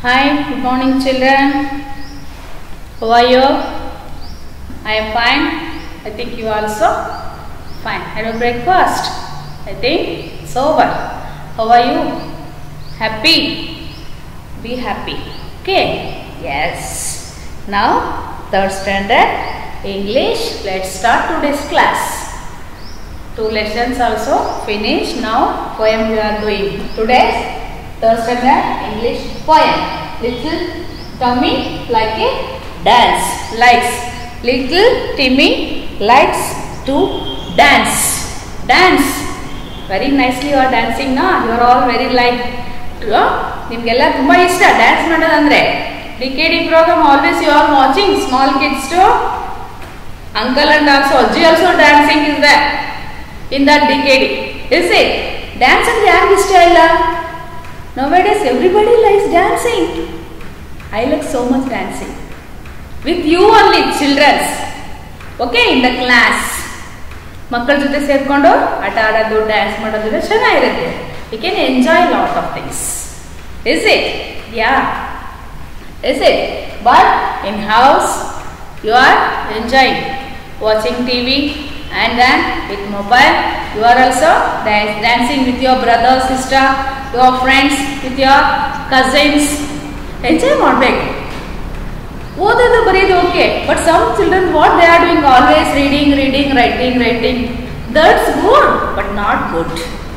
Hi, good morning, children. How are you? I am fine. I think you also fine. Had your breakfast? I think it's over. How are you? Happy? Be happy. Okay? Yes. Now, third standard English. Let's start today's class. Two lessons also finished. Now, poem we are doing. Today's third standard English poem. Little Tommy like a dance. Likes. Little Timmy likes to dance. Dance. Very nicely you are dancing na. You are all very like. ನಿಮಗೆಲ್ಲ ತುಂಬ ಇಷ್ಟ dance ಮಾಡೋದಂದ್ರೆ D K D program always you are watching small kids to uncle and also ಅಜ್ಜಿ also dancing is that in that D K D is it dance ಅಂದ್ರೆ ಯಾರಿಗೆ ಇಷ್ಟ ಇಲ್ಲ nowadays everybody likes dancing I like so much dancing with you only childrens okay in the class ಮಕ್ಕಳ ಜೊತೆ ಸೇರ್ಕೊಂಡು ಆಟ ಆಡೋದು ಡ್ಯಾನ್ಸ್ ಮಾಡೋದು ಚೆನ್ನಾಗಿರುತ್ತೆ you can enjoy lot of things is it yeah is it but in house you are enjoying watching T V and then with mobile you are also dance, dancing with your brother sister your friends with your cousins enjoy ಮಾಡಬೇಕು ಓದೋದು ಬರೆಯೋದು okay but some children what they are doing always reading reading writing writing that's good but not good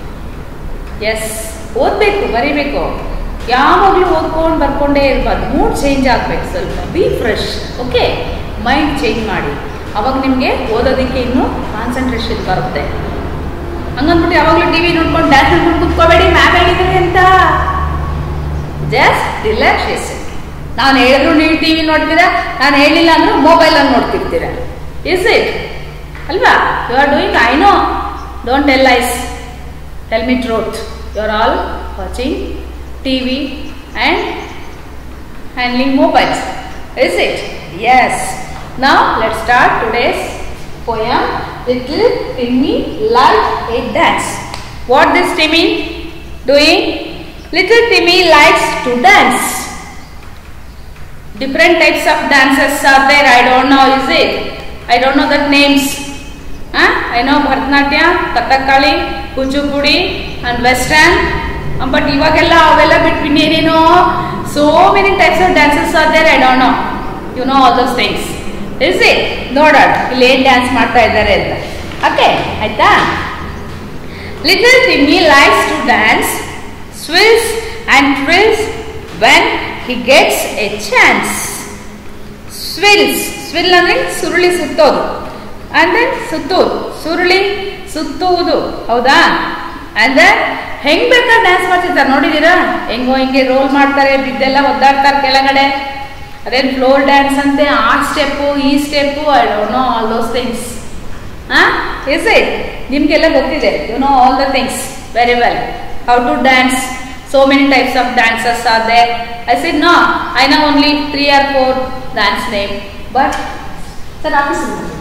yes ಓದಬೇಕು ಬರೀಬೇಕು ಯಾವಾಗಲೂ ಓದ್ಕೊಂಡು ಬರ್ಕೊಂಡೇ ಇರಬಾರ್ದು mood change ಆಗಬೇಕು ಸ್ವಲ್ಪ be fresh okay mind change ಮಾಡಿ ಅವಾಗ ನಿಮಗೆ ಓದೋದಕ್ಕೆ ಇನ್ನೂ ಕಾನ್ಸಂಟ್ರೇಷನ್ ಬರುತ್ತೆ ಹಂಗಂದ್ಬಿಟ್ಟು ಯಾವಾಗಲೂ ಟಿ ವಿ ನೋಡ್ಕೊಂಡು ಡ್ಯಾನ್ಸ್ ನೋಡ್ಕೊಂಡು ಕುತ್ಕೋಬೇಡಿ ಮ್ಯಾಮ್ ಹೇಳಿದ್ರೆ ಅಂತ ಜಸ್ಟ್ ರಿಲ್ಯಾಕ್ಸೇಷನ್ ನಾನು ಹೇಳಿದ್ರು ನೀವು ಟಿ ವಿ ನೋಡ್ತೀರಾ ನಾನು ಹೇಳಿಲ್ಲ ಅಂದ್ರೂ ಮೊಬೈಲಲ್ಲಿ ನೋಡ್ತಿರ್ತೀರಾ ಇಸ್ ಇಟ್ ಅಲ್ವಾ you are doing I know don't tell lies tell me truth you are all watching T V and handling mobiles is it yes Now let's start today's poem Little Timmy likes a dance. What this Timmy doing? Little Timmy likes to dance. Different types of dances are there. I don't know, is it? I don't know the names. Huh? I know Bharatanatyam, Kathakali, Kuchipudi and Western. Um, but ಇವಾಗೆಲ್ಲ ಅವೆಲ್ಲ ಬಿಟ್ಟು ಇನ್ನೇನೇನೋ so many types of dances are there I don't know you know all those things is it ನೋಡೋಣ ಇಲ್ಲಿ ಏನು dance ಮಾಡ್ತಾ ಇದ್ದಾರೆ ಅಂತ ಓಕೆ ಆಯ್ತಾ little ತಿಮ್ಮಿ likes to dance swirls and twirls when he gets a chance swirls swirl ಅಂದರೆ ಸುರುಳಿ ಸುತ್ತೋದು ಅಂದರೆ ಸುತ್ತೋದು ಸುರುಳಿ ಸುತ್ತುವುದು ಹೌದಾ ಅಂದರೆ ಹೆಂಗ್ ಬೇಕಾದ್ರೆ ಡ್ಯಾನ್ಸ್ ಮಾಡ್ತಿರ್ತಾರೆ ನೋಡಿದ್ದೀರಾ ಹೆಂಗೋ ಹಿಂಗೆ ರೋಲ್ ಮಾಡ್ತಾರೆ ಬಿದ್ದೆಲ್ಲ ಒದ್ದಾಡ್ತಾರೆ ಕೆಳಗಡೆ ಅದೇನು ಫ್ಲೋರ್ ಡ್ಯಾನ್ಸ್ ಅಂತೆ ಆ ಸ್ಟೆಪ್ಪು ಈ step I don't know all those things ಹಾಂ ಇಸ್ ಇಟ್ ನಿಮಗೆಲ್ಲ ಗೊತ್ತಿದೆ you know all the things very well how to dance so many types of dances are they I said no I know only three or four dance name but sir office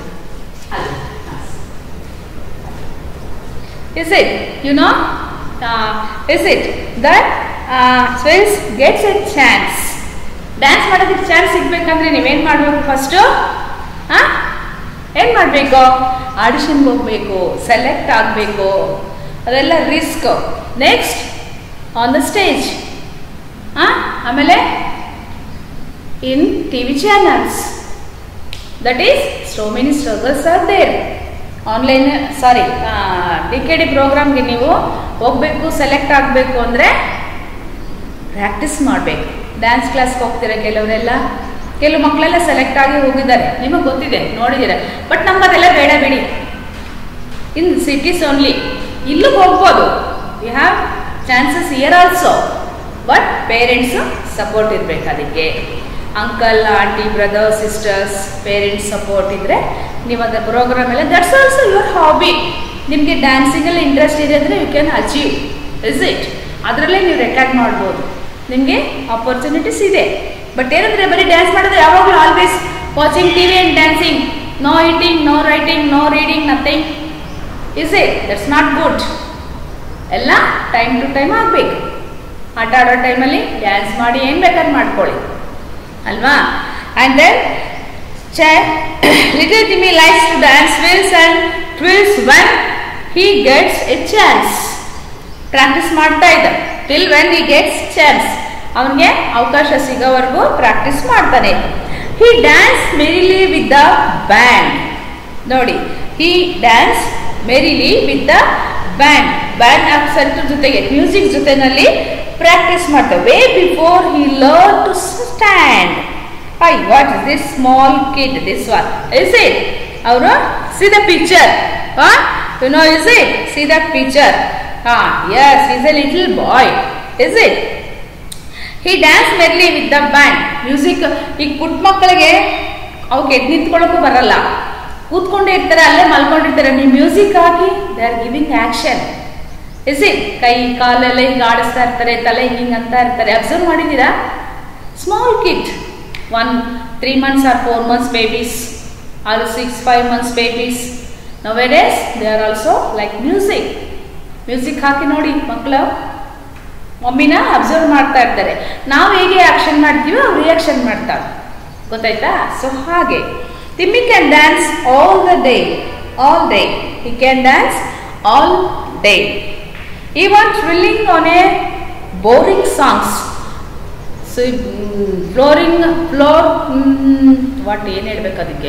Is it? You know? Uh, is it that uh, Swills gets a chance? Dance ಮಾಡೋದಕ್ಕೆ chance ಸಿಗ್ಬೇಕಂದ್ರೆ ನೀವೇನು ಮಾಡಬೇಕು first ಹಾಂ ಏನು ಮಾಡಬೇಕು ಆಡಿಷನ್ಗೆ ಹೋಗಬೇಕು select ಆಗಬೇಕು ಅದೆಲ್ಲ risk next on the stage ಹಾಂ ಆಮೇಲೆ in T V channels that is so many struggles are there online sorry D K D ಪ್ರೋಗ್ರಾಮ್ಗೆ ನೀವು ಹೋಗಬೇಕು ಸೆಲೆಕ್ಟ್ ಆಗಬೇಕು ಅಂದರೆ ಪ್ರಾಕ್ಟೀಸ್ ಮಾಡಬೇಕು ಡ್ಯಾನ್ಸ್ ಕ್ಲಾಸ್ಗೆ ಹೋಗ್ತೀರ ಕೆಲವರೆಲ್ಲ ಕೆಲವು ಮಕ್ಕಳೆಲ್ಲ ಸೆಲೆಕ್ಟ್ ಆಗಿ ಹೋಗಿದ್ದಾರೆ ನಿಮಗೆ ಗೊತ್ತಿದೆ ನೋಡಿದ್ದೀರ ಬಟ್ ನಮ್ಮದೆಲ್ಲ ಬೇಡ ಬಿಡಿ ಇನ್ ಸಿಟೀಸ್ ಓನ್ಲಿ ಇಲ್ಲೂ ಹೋಗ್ಬೋದು you have chances year also but parents support ಇರಬೇಕು ಅದಕ್ಕೆ uncle aunty brother sisters parents support ಇದ್ದರೆ ನೀವು ಅದರ ಪ್ರೋಗ್ರಾಮ್ ಎಲ್ಲ ದಟ್ಸ್ ಆಲ್ಸೋ ಯುವರ್ ಹಾಬಿ ನಿಮಗೆ ಡ್ಯಾನ್ಸಿಂಗಲ್ಲಿ ಇಂಟ್ರೆಸ್ಟ್ ಇದೆ ಅಂದರೆ you can achieve is it ಅದರಲ್ಲೇ ನೀವು ರೆಕಾರ್ಡ್ ಮಾಡ್ಬೋದು ನಿಮಗೆ ಆಪರ್ಚುನಿಟೀಸ್ ಇದೆ ಬಟ್ ಏನಂದರೆ ಬರೀ ಡ್ಯಾನ್ಸ್ ಮಾಡೋದು ಯಾವಾಗಲೂ always watching T V and dancing no eating no writing no reading nothing is it that's not good ಎಲ್ಲ ಟೈಮ್ ಟು ಟೈಮ್ ಆಗಬೇಕು ಆಟ ಆಡೋ ಟೈಮಲ್ಲಿ ಡ್ಯಾನ್ಸ್ ಮಾಡಿ ಏನು ಬೇಕಾದ್ರೆ ಮಾಡ್ಕೊಳ್ಳಿ ಅಲ್ವಾ and then little ತಿಮ್ಮಿ likes to dance swirls and twirls when he gets a chance practice ಮಾಡ್ತಾ ಇದ್ದ till when he gets chance ಅವನಿಗೆ ಅವಕಾಶ ಸಿಗೋವರೆಗೂ ಪ್ರಾಕ್ಟೀಸ್ ಮಾಡ್ತಾನೆ he dance merrily with the band ನೋಡಿ he dance merrily with the band band accent ಜೊತೆಗೆ music ಜೊತೆನಲ್ಲಿ practice ಮಾಡ್ತಾರೆ way before he learn to stand I what is this small kid this one is it ಅವರು C the picture you know is it see the picture ಹಾ yes is a little boy is it he dance merrily with the band music ಈಗ ಪುಟ್ಟ ಮಕ್ಕಳಿಗೆ ಅವಕ್ಕೆ ಎದ್ದು ನಿಂತ್ಕೊಳ್ಳೋಕ್ಕೂ ಬರಲ್ಲ ಕೂತ್ಕೊಂಡೇ ಇರ್ತಾರೆ ಅಲ್ಲೇ ಮಲ್ಕೊಂಡಿರ್ತಾರೆ ನೀವು ಮ್ಯೂಸಿಕ್ ಹಾಕಿ they are giving action is it ಕೈ ಕಾಲೆಲ್ಲ ಹಿಂಗೆ ಆಡಿಸ್ತಾ ಇರ್ತಾರೆ ತಲೆ ಹಿಂಗೆ ಅಂತ ಇರ್ತಾರೆ ಅಬ್ಸರ್ವ್ ಮಾಡಿದ್ದೀರಾ small kid one three months or four months babies or six five months babies nowadays they are also like music music ಹಾಕಿ ನೋಡಿ ಮಕ್ಕಳು ಮಮ್ಮಿನ ಅಬ್ಸರ್ವ್ ಮಾಡ್ತಾ ಇರ್ತಾರೆ ನಾವು ಹೇಗೆ ಆಕ್ಷನ್ ಮಾಡ್ತೀವೋ ಅವ್ರು ರಿಯಾಕ್ಷನ್ ಮಾಡ್ತಾರೆ ಗೊತ್ತಾಯ್ತಾ ಸೊ ಹಾಗೆ Timmy can dance all the day all day he can dance all day even thrilling on a boring songs so flooring floor what ಏನು ಹೇಳ್ಬೇಕು ಅದಕ್ಕೆ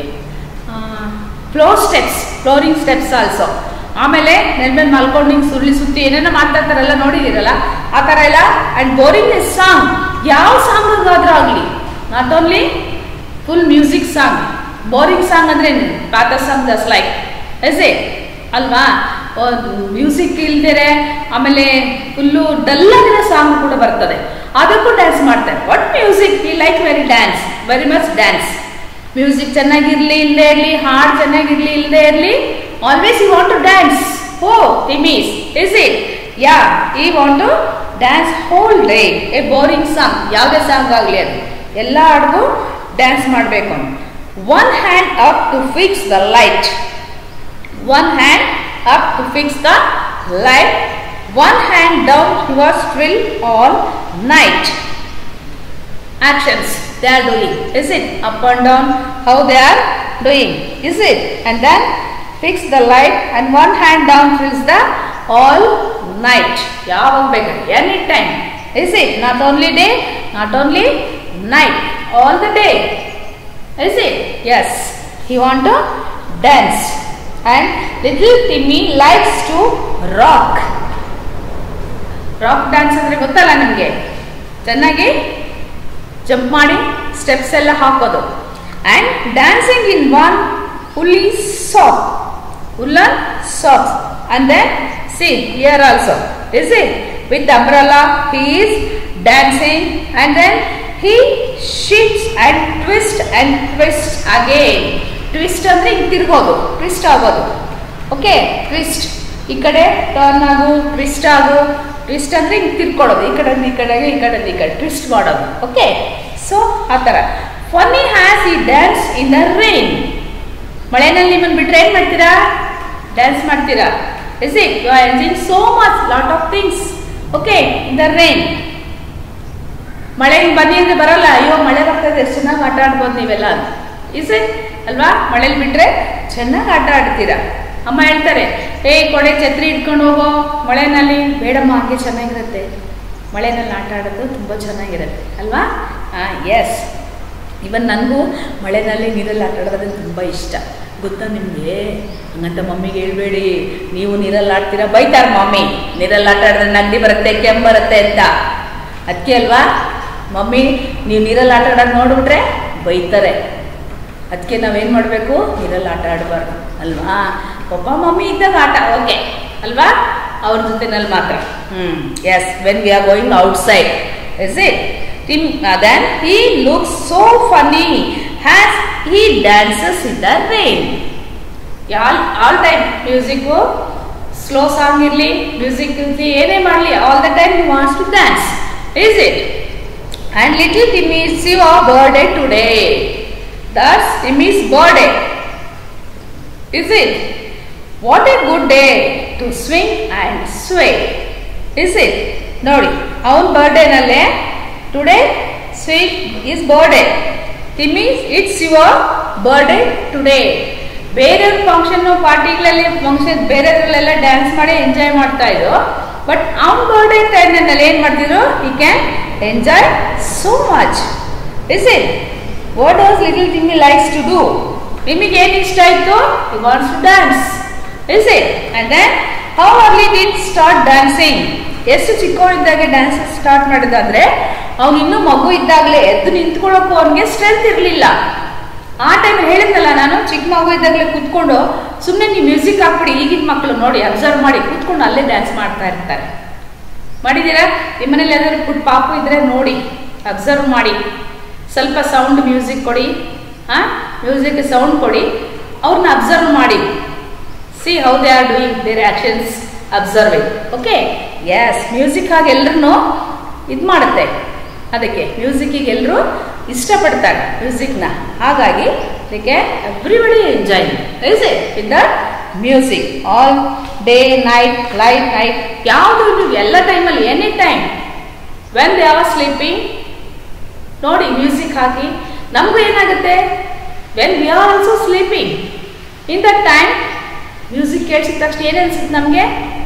floor steps flooring steps also ಆಮೇಲೆ ನೆಲ್ ಮೇಲೆ ಮಲ್ಕೊಂಡು ಹಿಂಗೆ ಸುರುಳಿ ಸುತ್ತಿ ಏನೇನೋ ಮಾತಾಡ್ತಾರಲ್ಲ ನೋಡಿದಿರಲ್ಲ ಆ ಥರ ಎಲ್ಲ ಆ್ಯಂಡ್ ಬೋರಿಂಗ್ ಇಸ್ ಸಾಂಗ್ ಯಾವ ಸಾಂಗ್ಗಾದ್ರೂ ಆಗಲಿ not only full music song boring song ಅಂದ್ರೆ ಪಾತ ಸಾಂಗ್ ದಸ್ ಲೈಕ್ ಎಸ್ ಎ ಅಲ್ವಾ ಮ್ಯೂಸಿಕ್ ಇಲ್ದಿರೆ ಆಮೇಲೆ ಫುಲ್ಲು ಡಲ್ ಆಗಿರೋ ಸಾಂಗ್ ಕೂಡ ಬರ್ತದೆ ಅದಕ್ಕೂ ಡ್ಯಾನ್ಸ್ ಮಾಡ್ತಾರೆ what music we like very dance very much dance music ಚೆನ್ನಾಗಿರ್ಲಿ ಇಲ್ಲದೆ ಇರಲಿ ಹಾಡ್ ಚೆನ್ನಾಗಿರ್ಲಿ ಇಲ್ಲದೆ ಇರಲಿ always you want to dance ಹೋ Timmy's is it yeah he want to dance whole day a boring song ಯಾವುದೇ ಸಾಂಗ್ ಆಗಲಿ ಅದು ಎಲ್ಲ ಹಾಡ್ಗೂ ಡ್ಯಾನ್ಸ್ ಮಾಡಬೇಕು one hand up to fix the light one hand up to fix the light one hand down your still all night actions they are doing is it up and down how they are doing is it and then fix the light and one hand down fills the all night ಯಾವಾಗ ಬೇಕು any time is it not only day not only night all the day is it yes he want to dance and little timmy likes to rock rock dance ಅಂದ್ರೆ ಗೊತ್ತಲ್ಲ ನಿಮಗೆ ಚೆನ್ನಾಗಿ jump ಮಾಡಿ steps ಎಲ್ಲ ಹಾಕೋದು and dancing in one woolly sock woollen socks and then see here also is it with umbrella he is dancing and then he shifts and twist and twist again twist ಅಂದ್ರೆ ಹಿಂಗೆ ತಿರ್ಗೋದು twist ಆಗೋದು okay twist ಈ ಕಡೆ turn ಆಗು twist ಆಗು twist ಅಂದ್ರೆ ಹಿಂಗೆ ತಿರ್ಕೊಳ್ಳೋದು ಈ ಕಡೆ ಈ ಕಡೆಗೆ ಈ ಕಡೆ ಈ ಕಡೆ ಟ್ವಿಸ್ಟ್ ಮಾಡೋದು ಓಕೆ ಸೊ ಆ ಥರ funny has he dance in the rain ಮಳೆನಲ್ಲಿ ನಿಮ್ಮನ್ನು ಬಿಟ್ರೆ ಏನು ಮಾಡ್ತೀರಾ ಡ್ಯಾನ್ಸ್ ಮಾಡ್ತೀರಾ is it you are enjoying so much lot of things okay in the rain ಮಳೆ ಹಿಂಗೆ ಬನ್ನಿ ಅಂದ್ರೆ ಬರಲ್ಲ ಅಯ್ಯೋ ಮಳೆ ಬರ್ತದೆ ಎಷ್ಟು ಚೆನ್ನಾಗಿ ಆಟ ಆಡ್ಬೋದು ನೀವೆಲ್ಲ ಇಸ್ ಇಟ್ ಅಲ್ವಾ ಮಳೇಲಿ ಬಿಟ್ರೆ ಚೆನ್ನಾಗಿ ಆಟ ಆಡ್ತೀರಾ ಅಮ್ಮ ಹೇಳ್ತಾರೆ ಏ ಕೊಡೆ ಛತ್ರಿ ಇಟ್ಕೊಂಡು ಹೋಗೋ ಮಳೆನಲ್ಲಿ ಬೇಡಮ್ಮ ಹಾಗೆ ಚೆನ್ನಾಗಿರುತ್ತೆ ಮಳೆನಲ್ಲಿ ಆಟ ಆಡೋದು ತುಂಬ ಚೆನ್ನಾಗಿರುತ್ತೆ ಅಲ್ವಾ ಹಾಂ ಎಸ್ ಇವನ್ ನನಗೂ ಮಳೆನಲ್ಲಿ ನೀರಲ್ಲಿ ಆಟ ಆಡೋದಂದ್ರೆ ತುಂಬ ಇಷ್ಟ ಗೊತ್ತಾ ನಿಮಗೆ ಹಂಗಂತ ಮಮ್ಮಿಗೆ ಹೇಳ್ಬೇಡಿ ನೀವು ನೀರಲ್ಲಿ ಆಡ್ತೀರಾ ಬೈತಾರೆ ಮಮ್ಮಿ ನೀರಲ್ಲಿ ಆಟ ಆಡಿದ್ರೆ ನಂದಿ ಬರುತ್ತೆ ಕೆಮ್ಮು ಬರುತ್ತೆ ಅಂತ ಅದಕ್ಕೆ ಅಲ್ವಾ ಮಮ್ಮಿ ನೀವು ನೀರಲ್ಲಿ ಆಟ ಆಡೋದು ನೋಡ್ಬಿಟ್ರೆ ಬೈತಾರೆ ಅದಕ್ಕೆ ನಾವೇನು ಮಾಡಬೇಕು ನೀರಲ್ಲಿ ಆಟ ಆಡಬಾರ್ದು ಅಲ್ವಾ ಪಪ್ಪ ಮಮ್ಮಿ ಇದ್ದಾಗ ಆಟ ಓಕೆ ಅಲ್ವಾ ಅವ್ರ ಜೊತೆನಲ್ಲಿ ಮಾತ್ರ ಹ್ಞೂ yes when we are going outside is it Tim, uh, then he looks so funny as he dances in the rain. All all time music slow song ಇರಲಿ ಮ್ಯೂಸಿಕ್ ಇರಲಿ ಏನೇ ಮಾಡಲಿ all the time you wants to dance is it and little Timmy's your birthday today that's Timmy's birthday is it what a good day to swing and sway is it ನೋಡಿ ಅವನ ಬರ್ಡೇನಲ್ಲೇ today sweet is birthday Timmy it's your birthday today ಬೇರೆಯವ್ರ function ಪಾರ್ಟಿಗಳಲ್ಲಿ function ಬೇರೆಯವ್ರಲ್ಲೆಲ್ಲ dance ಮಾಡಿ enjoy ಮಾಡ್ತಾ ಇದ್ರು but ಅವ್ನ ಬರ್ಡೇ ಟೈಮ್ನಲ್ಲಿ ಏನು ಮಾಡ್ತಿದ್ರು he can enjoy so much is it what does little ತಿಮ್ಮಿ likes to do ನಿಮಗೆ ಏನು ಇಷ್ಟ ಆಯಿತು you wants to dance is it and then how early did start dancing ಎಷ್ಟು ಚಿಕ್ಕವನಿದ್ದಾಗೆ ಡ್ಯಾನ್ಸ್ ಸ್ಟಾರ್ಟ್ ಮಾಡಿದಂದ್ರೆ ಅವ್ನು ಇನ್ನೂ ಮಗು ಇದ್ದಾಗಲೇ ಎದ್ದು ನಿಂತ್ಕೊಳ್ಳೋಕ್ಕೂ ಅವನಿಗೆ ಸ್ಟ್ರೆಂತ್ ಇರಲಿಲ್ಲ ಆ ಟೈಮ್ ಹೇಳಿದ್ನಲ್ಲ ನಾನು ಚಿಕ್ಕ ಮಗು ಇದ್ದಾಗಲೇ ಕೂತ್ಕೊಂಡು ಸುಮ್ಮನೆ ನೀವು ಮ್ಯೂಸಿಕ್ ಹಾಕ್ಬಿಡಿ ಈಗಿನ ಮಕ್ಕಳು ನೋಡಿ ಅಬ್ಸರ್ವ್ ಮಾಡಿ ಕೂತ್ಕೊಂಡು ಅಲ್ಲೇ ಡ್ಯಾನ್ಸ್ ಮಾಡ್ತಾ ಇರ್ತಾರೆ ಮಾಡಿದ್ದೀರಾ ನಿಮ್ಮ ಮನೇಲಿ ಯಾವ್ದಾದ್ರು ಪುಟ್ ಪಾಪು ಇದ್ರೆ ನೋಡಿ ಅಬ್ಸರ್ವ್ ಮಾಡಿ ಸ್ವಲ್ಪ ಸೌಂಡ್ ಮ್ಯೂಸಿಕ್ ಕೊಡಿ ಹಾಂ ಮ್ಯೂಸಿಕ್ ಸೌಂಡ್ ಕೊಡಿ ಅವ್ರನ್ನ ಅಬ್ಸರ್ವ್ ಮಾಡಿ see how they are doing their actions observing okay yes music ಹಾಗೆ ಎಲ್ಲರೂ ಇದು ಮಾಡುತ್ತೆ ಅದಕ್ಕೆ ಮ್ಯೂಸಿಕ್ಕಿಗೆ ಎಲ್ಲರೂ ಇಷ್ಟಪಡ್ತಾರೆ ಮ್ಯೂಸಿಕ್ನ ಹಾಗಾಗಿ ಅದಕ್ಕೆ everybody enjoy is it with the music all day night light night ಯಾವುದು ನೀವು ಎಲ್ಲ ಟೈಮಲ್ಲಿ any time when they are sleeping ನೋಡಿ ಮ್ಯೂಸಿಕ್ ಹಾಕಿ ನಮಗೂ ಏನಾಗುತ್ತೆ when we are also sleeping in that time music ಕೇಳಿಸಿದ ತಕ್ಷಣ ಏನು ಅನ್ಸುತ್ತೆ ನಮಗೆ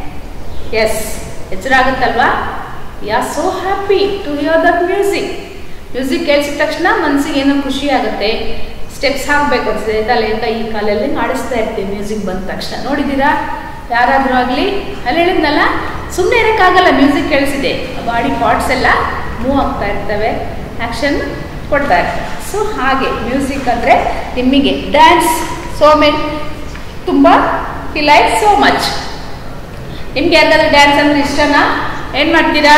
ಎಸ್ ಎಚ್ಚರ ಆಗುತ್ತಲ್ವಾ yeah so happy to hear that music music ಕೇಳಿಸಿದ ತಕ್ಷಣ ಮನಸ್ಸಿಗೆ ಏನೋ ಖುಷಿ ಆಗುತ್ತೆ ಸ್ಟೆಪ್ಸ್ ಹಾಕಬೇಕು ಅನ್ಸುತ್ತೆ ತಲೆ ಕೈ ಕಾಲಲ್ಲಿ ಆಡಿಸ್ತಾ ಇರ್ತೀವಿ ಮ್ಯೂಸಿಕ್ ಬಂದ ತಕ್ಷಣ ನೋಡಿದ್ದೀರಾ ಯಾರಾದರೂ ಆಗಲಿ ಅಲ್ಲಿ ಹೇಳಿದ್ನಲ್ಲ ಸುಮ್ಮನೆ ಇರೋಕ್ಕಾಗಲ್ಲ ಮ್ಯೂಸಿಕ್ ಕೇಳಿಸಿದೆ ಬಾಡಿ ಪಾರ್ಟ್ಸ್ ಎಲ್ಲ ಮೂವ್ ಆಗ್ತಾ ಇರ್ತವೆ ಆ್ಯಕ್ಷನ್ ಕೊಡ್ತಾ ಇರ್ತಾರೆ ಸೊ ಹಾಗೆ ಮ್ಯೂಸಿಕ್ ಅಂದರೆ ನಿಮಗೆ ಡ್ಯಾನ್ಸ್ ಸೋ ಮೆನ್ ತುಂಬ ಹಿ ಲೈಕ್ ಸೋ ಮಚ್ ನಿಮ್ಗೆ ಯಾರಿಗಾದ್ರೂ ಡ್ಯಾನ್ಸ್ ಅಂದ್ರೆ ಇಷ್ಟನಾ ಏನು ಮಾಡ್ತೀರಾ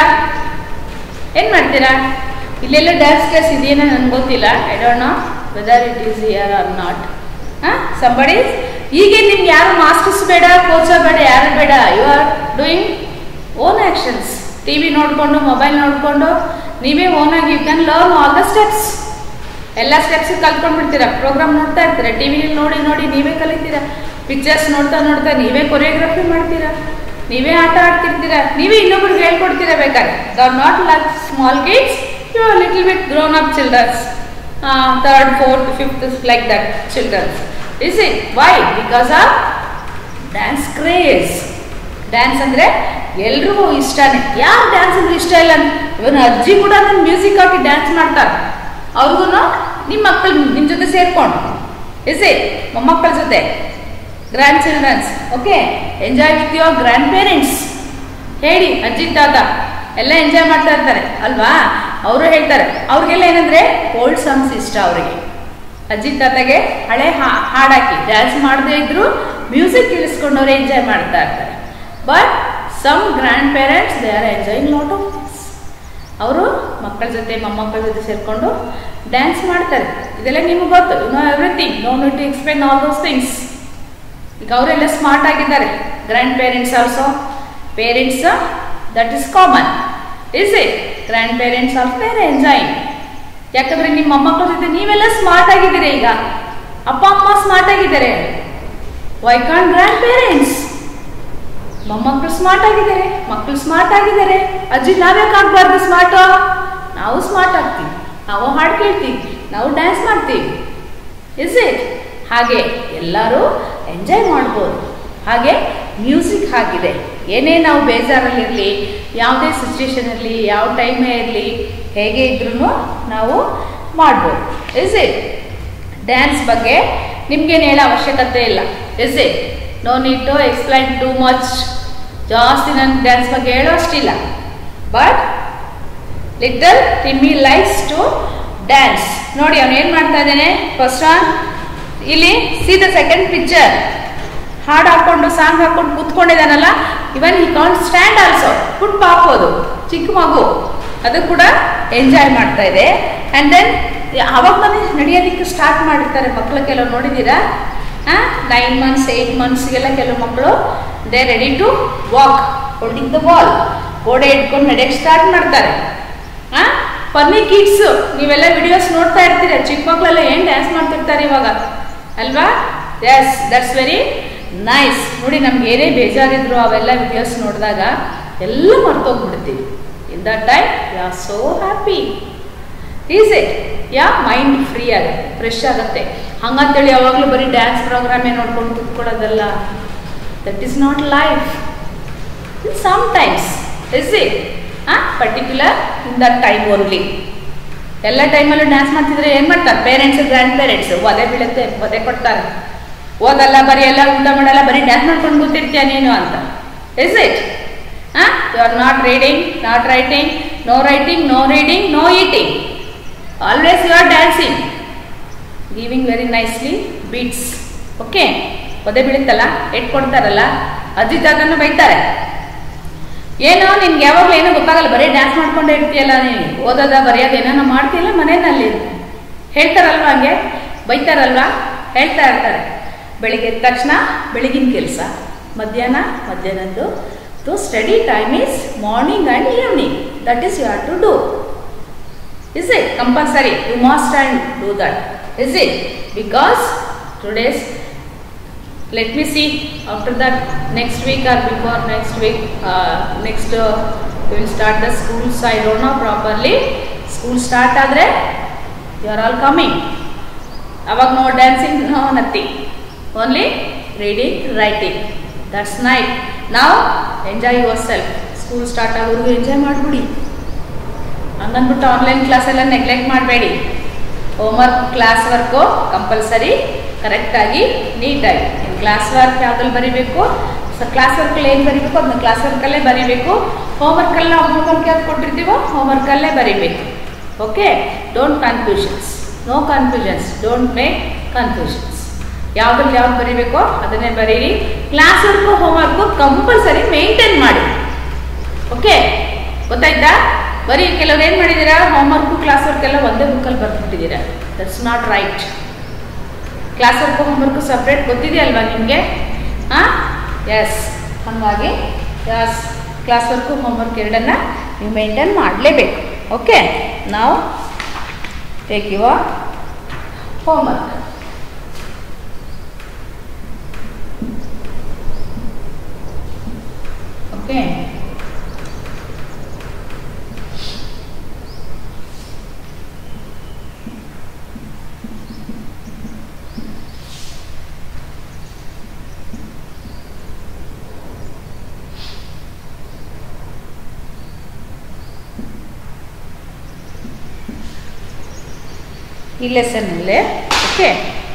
ಏನು ಮಾಡ್ತೀರಾ ಇಲ್ಲೆಲ್ಲ ಡ್ಯಾನ್ಸ್ ಕ್ಲಾಸ್ ಇದೆಯೇನೋ ನನಗೆ ಗೊತ್ತಿಲ್ಲ I don't know whether it is here or not ಹಾಂ ಸಂಬಡಿ ಹೀಗೆ ನಿಮ್ಗೆ ಯಾರು ಮಾಸ್ಟರ್ಸ್ ಬೇಡ ಕೋಚ ಬೇಡ ಯಾರು ಬೇಡ you are doing own actions T V ನೋಡಿಕೊಂಡು ಮೊಬೈಲ್ ನೋಡಿಕೊಂಡು ನೀವೇ ಓನಾಗಿ you can learn all the steps ಎಲ್ಲ ಸ್ಟೆಪ್ಸ್ ಕಲ್ತ್ಕೊಂಡ್ಬಿಡ್ತೀರಾ ಪ್ರೋಗ್ರಾಮ್ ನೋಡ್ತಾ ಇರ್ತೀರಾ ಟಿ ವಿಲಿ ನೋಡಿ ನೋಡಿ ನೀವೇ ಕಲಿತೀರಾ ಪಿಕ್ಚರ್ಸ್ ನೋಡ್ತಾ ನೋಡ್ತಾ ನೀವೇ ಕೊರಿಯೋಗ್ರಫಿ ಮಾಡ್ತೀರಾ ನೀವೇ ಆಟ ಆಡ್ತಿರ್ತೀರಾ ನೀವೇ ಇನ್ನೊಬ್ರಿಗೆ ಹೇಳ್ಕೊಡ್ತೀರಾ ಬೇಕಾದ್ರೆ the not like small kids you are little bit grown up childrens third fourth fifth like that childrens is it why because of dance craze dance ಅಂದರೆ ಎಲ್ರಿಗೂ ಇಷ್ಟನೇ ಯಾರು ಡ್ಯಾನ್ಸ್ ಅಂದ್ರೆ ಇಷ್ಟ ಇಲ್ಲ ಇವನು ಅಜ್ಜಿ ಕೂಡ ನನ್ನ ಮ್ಯೂಸಿಕ್ ಹಾಕಿ ಡ್ಯಾನ್ಸ್ ಮಾಡ್ತಾರೆ ಅವ್ರಿಗೂ ನಿಮ್ಮ ಮಕ್ಕಳು ನಿಮ್ಮ ಜೊತೆ ಸೇರ್ಕೊಂಡು ಇಸ್ ಇಟ್ ಮೊಮ್ಮಕ್ಕಳ ಜೊತೆ grand childrens okay enjoy with your grand parents ಹೇಳಿ ಅಜ್ಜಿ ತಾತ ಎಲ್ಲ ಎಂಜಾಯ್ ಮಾಡ್ತಾ ಇರ್ತಾರೆ ಅಲ್ವಾ ಅವರು ಹೇಳ್ತಾರೆ ಅವ್ರಿಗೆಲ್ಲ ಏನಂದ್ರೆ ಓಲ್ಡ್ ಸಾಂಗ್ಸ್ ಇಷ್ಟ ಅವರಿಗೆ ಅಜ್ಜಿ ತಾತಗೆ ಹಳೆ ಹಾಡಾಕಿ ಡ್ಯಾನ್ಸ್ ಮಾಡದೇ ಇದ್ರು ಮ್ಯೂಸಿಕ್ ಕೇಳಿಸ್ಕೊಂಡವ್ರೆ ಎಂಜಾಯ್ ಮಾಡ್ತಾ ಇರ್ತಾರೆ but some grand parents they are enjoying lot of things ಅವರು ಮಕ್ಕಳ ಜೊತೆ ಮೊಮ್ಮಕ್ಕಳ ಜೊತೆ ಸೇರಿಕೊಂಡು ಡ್ಯಾನ್ಸ್ ಮಾಡ್ತಾರೆ ಇದೆಲ್ಲ ನಿಮಗೆ ಗೊತ್ತು you know everything no need to explain all those things ಈಗ ಅವರೆಲ್ಲ ಸ್ಮಾರ್ಟ್ ಆಗಿದ್ದಾರೆ grand parents also parents that is common is it grand parents also they are enjoying ಯಾಕಂದ್ರೆ ನಿಮ್ಮ ಮೊಮ್ಮಕ್ಕಳ ಜೊತೆ ನೀವೆಲ್ಲ ಸ್ಮಾರ್ಟ್ ಆಗಿದ್ದೀರಿ ಈಗ ಅಪ್ಪ ಅಮ್ಮ ಸ್ಮಾರ್ಟ್ ಆಗಿದ್ದಾರೆ ವೈ ಕಾನ್ ಗ್ರ್ಯಾಂಡ್ ಪೇರೆಂಟ್ಸ್ ಮೊಮ್ಮಕ್ಕಳು ಸ್ಮಾರ್ಟ್ ಆಗಿದ್ದಾರೆ ಮಕ್ಕಳು ಸ್ಮಾರ್ಟ್ ಆಗಿದ್ದಾರೆ ಅಜ್ಜಿ ನಾವ್ಯಾಕೆ ಆಗ್ಬಾರ್ದು ಸ್ಮಾರ್ಟ್ ನಾವು ಸ್ಮಾರ್ಟ್ ಆಗ್ತೀವಿ ನಾವು ಹಾಡು ಕೇಳ್ತೀವಿ ನಾವು ಡ್ಯಾನ್ಸ್ ಮಾಡ್ತೀವಿ ಇಸ್ ಇಟ್ ಹಾಗೆ ಎಲ್ಲರೂ ಎಂಜಾಯ್ ಮಾಡ್ಬೋದು ಹಾಗೆ ಮ್ಯೂಸಿಕ್ ಹಾಗಿದೆ ಏನೇ ನಾವು ಬೇಜಾರಲ್ಲಿರಲಿ ಯಾವುದೇ ಸಿಚುವೇಶನ್ ಇರಲಿ ಯಾವ ಟೈಮೇ ಇರಲಿ ಹೇಗೆ ಇದ್ರೂ ನಾವು ಮಾಡ್ಬೋದು ಇಸ್ ಇಟ್ ಡ್ಯಾನ್ಸ್ ಬಗ್ಗೆ ನಿಮ್ಗೇನು ಹೇಳೋ ಅವಶ್ಯಕತೆ ಇಲ್ಲ is it no need to explain too much ಜಾಸ್ತಿ ನನ್ನ ಡ್ಯಾನ್ಸ್ ಬಗ್ಗೆ ಹೇಳೋ ಅಷ್ಟಿಲ್ಲ but little ತಿಮ್ಮಿ likes to dance ನೋಡಿ ಅವನು ಏನು ಮಾಡ್ತಾ ಇದ್ದಾನೆ ಫಸ್ಟ್ ಒನ್ ಇಲ್ಲಿ ಸಿ ದ ಸೆಕೆಂಡ್ ಪಿಕ್ಚರ್ ಹಾಡು ಹಾಕೊಂಡು ಸಾಂಗ್ ಹಾಕೊಂಡು ಕೂತ್ಕೊಂಡಿದ್ದಾನಲ್ಲ ಇವನ್ ಈ ಕಾನ್ ಸ್ಟ್ಯಾಂಡ್ ಆಲ್ಸೋ ಪುಟ್ ಪಾಪೋದು ಚಿಕ್ಕ ಮಗು ಅದು ಕೂಡ ಎಂಜಾಯ್ ಮಾಡ್ತಾ ಇದೆ ಆ್ಯಂಡ್ ದೆನ್ ಅವಾಗ ಬಂದು ನಡೆಯೋದಕ್ಕೆ ಸ್ಟಾರ್ಟ್ ಮಾಡಿರ್ತಾರೆ ಮಕ್ಕಳು ಕೆಲವು ನೋಡಿದ್ದೀರಾ ನೈನ್ ಮಂತ್ಸ್ ಏಯ್ಟ್ ಮಂತ್ಸ್ಗೆಲ್ಲ ಕೆಲವು ಮಕ್ಕಳು they ready to walk holding the ball ಗೋಡೆ ಇಟ್ಕೊಂಡು ನಡೆಯಕ್ಕೆ ಸ್ಟಾರ್ಟ್ ಮಾಡ್ತಾರೆ ಹಾಂ ಫನ್ನಿ ಕಿಡ್ಸ್ ನೀವೆಲ್ಲ ವಿಡಿಯೋಸ್ ನೋಡ್ತಾ ಇರ್ತೀರ ಚಿಕ್ಕ ಮಕ್ಕಳೆಲ್ಲ ಏನು ಡ್ಯಾನ್ಸ್ ಮಾಡ್ತಿರ್ತಾರೆ ಇವಾಗ ಅಲ್ವಾ ಎಸ್ ದಟ್ಸ್ ವೆರಿ ನೈಸ್ ನೋಡಿ ನಮ್ಗೆ ಏನೇ ಬೇಜಾರಿದ್ರು ಅವೆಲ್ಲ ವಿಡಿಯೋಸ್ ನೋಡಿದಾಗ ಎಲ್ಲ ಮರ್ತೋಗ್ಬಿಡ್ತೀವಿ in the time you are so happy is it yeah mind free ಆಗುತ್ತೆ ಫ್ರೆಶ್ ಆಗುತ್ತೆ ಹಂಗಂತೇಳಿ ಯಾವಾಗಲೂ ಬರೀ ಡ್ಯಾನ್ಸ್ ಪ್ರೋಗ್ರಾಮೇ ನೋಡ್ಕೊಂಡು ಕೂತ್ಕೊಳ್ಳೋದಲ್ಲ that is not life sometimes is it a particular in that time only ಎಲ್ಲ ಟೈಮಲ್ಲೂ ಡ್ಯಾನ್ಸ್ ಮಾಡ್ತಿದ್ರೆ ಏನು ಮಾಡ್ತಾರೆ ಪೇರೆಂಟ್ಸ್ ಗ್ರ್ಯಾಂಡ್ ಪೇರೆಂಟ್ಸ್ ಒದೆ ಬೀಳುತ್ತೆ ಒದೆ ಕೊಡ್ತಾರೆ ಓದಲ್ಲ ಬರೀ ಎಲ್ಲ ಊಟ ಮಾಡಲ್ಲ ಬರೀ ಡ್ಯಾನ್ಸ್ ಮಾಡ್ಕೊಂಡು ಕೂತಿರ್ತೀಯ ನೀನು ಅಂತ ಇಸ್ ಇಟ್ ಹಾಂ you are not reading not writing no writing no reading no eating always you are dancing giving very nicely beats okay ಒದೆ ಬೀಳುತ್ತಲ್ಲ ಎಟ್ ಕೊಡ್ತಾರಲ್ಲ ಅಜ್ಜಿ ತಾತನ್ನು ಬೈತಾರೆ ಏನೋ ನಿನ್ಗೆ ಯಾವಾಗಲೂ ಏನೋ ಗೊತ್ತಾಗಲ್ಲ ಬರೀ ಡ್ಯಾನ್ಸ್ ಮಾಡ್ಕೊಂಡೇ ಇರ್ತೀಯಲ್ಲ ನೀನು ಓದೋದ ಬರೆಯೋದು ಏನೋ ಮಾಡ್ತೀಯಲ್ಲ ಮನೆಯಲ್ಲಿ ಹೇಳ್ತಾರಲ್ವ ಹಂಗೆ ಬೈತಾರಲ್ವಾ ಹೇಳ್ತಾ ಇರ್ತಾರೆ ಬೆಳಿಗ್ಗೆ ಎದ್ದ ತಕ್ಷಣ ಬೆಳಗಿನ ಕೆಲಸ ಮಧ್ಯಾಹ್ನ ಮಧ್ಯಾಹ್ನದ್ದು to study time is morning and evening that is you have to do is it compulsory you must and do that is it because today's let me see after that next week or before next week uh, next uh, we will start the schools i don't know properly school start ಆದರೆ you are all coming ಅವಾಗ no dancing no nothing only reading writing that's night ನಾವು enjoy yourself school start ಆಗೋದು enjoy ಮಾಡಿಬಿಡಿ ಹಂಗಂದ್ಬಿಟ್ಟು online class ಎಲ್ಲ neglect ಮಾಡಬೇಡಿ homework class work compulsory ಕರೆಕ್ಟಾಗಿ ನೀಟಾಗಿ ನಿಮ್ಮ ಕ್ಲಾಸ್ ವರ್ಕ್ ಯಾವ್ದ್ರಲ್ಲಿ ಬರೀಬೇಕು ಸೊ ಕ್ಲಾಸ್ ವರ್ಕಲ್ಲಿ ಏನು ಬರೀಬೇಕು ಅದನ್ನ ಕ್ಲಾಸ್ ವರ್ಕಲ್ಲೇ ಬರೀಬೇಕು ಹೋಮ್ವರ್ಕಲ್ಲಿ ನಾವು ಹೋಮ್ವರ್ಕ್ ಯಾವ್ದು ಕೊಟ್ಟಿರ್ತೀವೋ ಹೋಮ್ವರ್ಕಲ್ಲೇ ಬರೀಬೇಕು okay don't confusions no confusions don't make confusions ಯಾವ್ದ್ರಲ್ಲಿ ಯಾವ್ದು ಬರೀಬೇಕೋ ಅದನ್ನೇ ಬರೀರಿ class work homework compulsory maintain ಮಾಡಿ ಓಕೆ ಗೊತ್ತಾಯ್ತಾ ಬರೀ ಕೆಲವ್ರು ಏನು ಮಾಡಿದ್ದೀರಾ ಹೋಮ್ವರ್ಕು ಕ್ಲಾಸ್ ವರ್ಕ್ ಎಲ್ಲ ಒಂದೇ ಬುಕ್ಕಲ್ಲಿ ಬರ್ಬಿಟ್ಟಿದ್ದೀರಾ that's not right class work homework separate ಗೊತ್ತಿದೆಯಲ್ವಾ ನಿಮಗೆ ಹಾಂ ಎಸ್ ಹಾಗಾಗಿ ಎಸ್ ಕ್ಲಾಸ್ ವರ್ಕು ಹೋಮ್ವರ್ಕ್ ಎರಡನ್ನ ನೀವು ಮೇಂಟೈನ್ ಮಾಡಲೇಬೇಕು ಓಕೆ ನಾವು ಟೇಕ್ ಯುವರ್ ಹೋಮ್ವರ್ಕ್ ಓಕೆ ಈ ಲೆಸನ್ನಲ್ಲೇ okay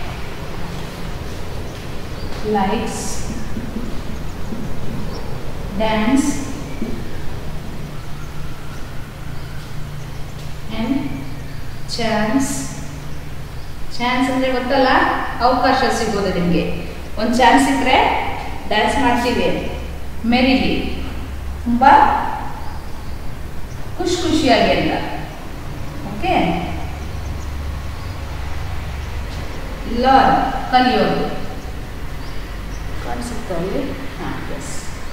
likes dance and chance chance ಅಂದರೆ ಗೊತ್ತಲ್ಲ ಅವಕಾಶ ಸಿಗೋದು ನಿಮಗೆ ಒಂದು ಚಾನ್ಸ್ ಸಿಕ್ಕರೆ ಡ್ಯಾನ್ಸ್ ಮಾಡ್ತೀವಿ ಮೆರಿಲಿ ತುಂಬ ಖುಷಿ ಖುಷಿಯಾಗಿ ಅಂತ ಓಕೆ ಲರ್ನ್ ಕಲಿಯೋದು ಕಾಣಿಸುತ್ತೆ ಅಲ್ಲಿ ಹಾಂ yes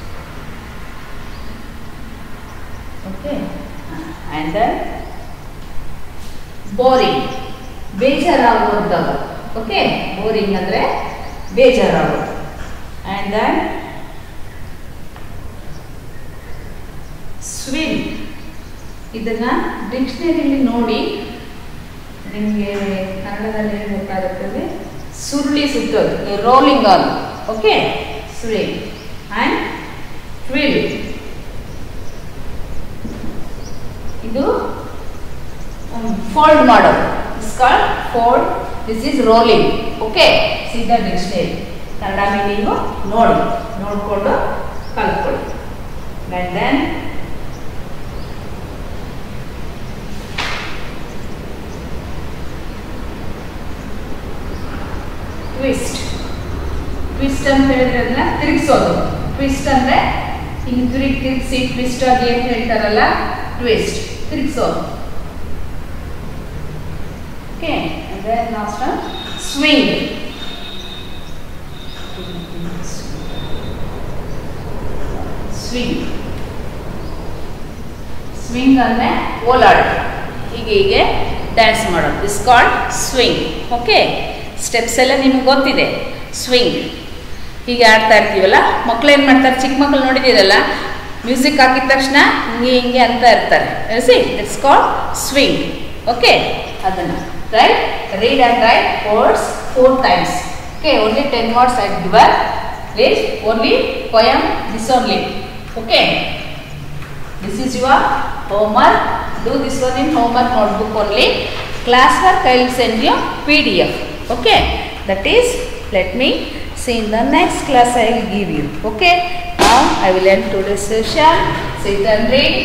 okay and then boring ಬೇಜಾರಾಗುವಂಥದ್ದು ಓಕೆ ಬೋರಿಂಗ್ ಅಂದರೆ ಬೇಜಾರಾಗೋದು ಆ್ಯಂಡ್ ದೆನ್ ಸ್ವಿಮ್ ಇದನ್ನು ಡಿಕ್ಷನರಿಲಿ ನೋಡಿ ನಿಮಗೆ ಕನ್ನಡದಲ್ಲಿ ಏನು ಗೊತ್ತಾಗುತ್ತದೆ ಸುರುಳಿ ಸುತ್ತೋದು rolling on okay swim and twirl ಇದು ಫೋಲ್ಡ್ ಮಾಡೋದು is called fold this is rolling okay ಸೀದಾ ಡಿಕ್ಷನರಿ ಕನ್ನಡ ಮೀನಿಂಗು ನೋಡಿ ನೋಡಿಕೊಂಡು ಕಲ್ತ್ಕೊಳ್ಳಿ ಆ್ಯಂಡ್ ದೆನ್ ಟ್ವಿಸ್ಟ್ ಟ್ವಿಸ್ಟ್ ಅಂತ ಹೇಳಿದ್ರೆ ಅದನ್ನ ತಿರುಗಿಸೋದು ಟ್ವಿಸ್ಟ್ ಅಂದ್ರೆ ಹಿಂಗೆ ತಿರುಗಿ ತಿರುಗಿಸಿ ಟ್ವಿಸ್ಟ್ ಆಗಿ ಅಂತ ಹೇಳ್ತಾರಲ್ಲ ಟ್ವಿಸ್ಟ್ ತಿರುಗಿಸೋದು ಓಕೆ ಅಂದ್ರೆ ಲಾಸ್ಟ್ ಸ್ವಿಂಗ್ ಸ್ವಿಂಗ್ ಸ್ವಿಂಗ್ ಅಂದರೆ ಓಲಾಡು ಹೀಗೆ ಹೀಗೆ ಡ್ಯಾನ್ಸ್ ಮಾಡೋದು is called swing okay steps ಎಲ್ಲ ನಿಮ್ಗೆ ಗೊತ್ತಿದೆ ಸ್ವಿಂಗ್ ಹೀಗೆ ಆಡ್ತಾ ಇರ್ತೀವಲ್ಲ ಮಕ್ಳು ಏನು ಮಾಡ್ತಾರೆ ಚಿಕ್ಕ ಮಕ್ಳು ನೋಡಿದ್ದೀರಲ್ಲ ಮ್ಯೂಸಿಕ್ ಹಾಕಿದ ತಕ್ಷಣ ಹಿಂಗೆ ಹಿಂಗೆ ಅಂತ ಇರ್ತಾರೆ see it's called swing okay ಅದನ್ನು right read and write words four times okay only ten words I giver please only poem this only okay this is your homework do this one in homework notebook only classwork i will send you pdf okay that is let me see in the next class i will give you okay now i will end today's session sit and read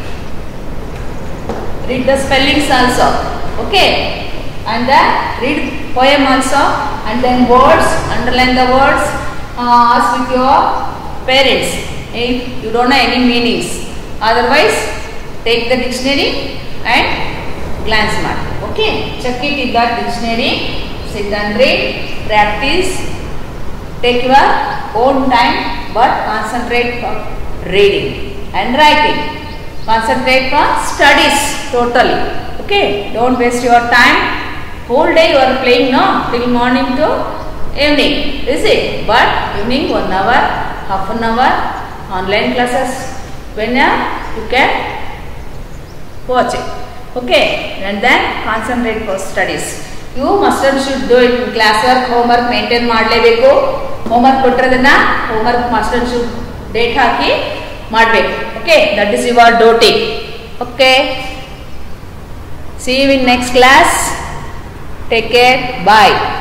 read the spellings also okay and then read poem also and then words underline the words uh, ask with your parents if you don't know any meanings otherwise take the dictionary and glance ಮಾಡಿ okay check it in that dictionary sit and read practice take your own time but concentrate for reading and writing concentrate for studies totally okay don't waste your time whole day you are playing no till morning to evening is it but evening one hour half an hour online classes when uh, you can watch it okay and then concentrate for studies you must and should do it class work homework maintain ಮಾಡಲೇಬೇಕು homework ಕೊಟ್ಟಿರೋದನ್ನ homework must and should date ಹಾಕಿ ಮಾಡಬೇಕು okay that is your duty okay see you in next class take care bye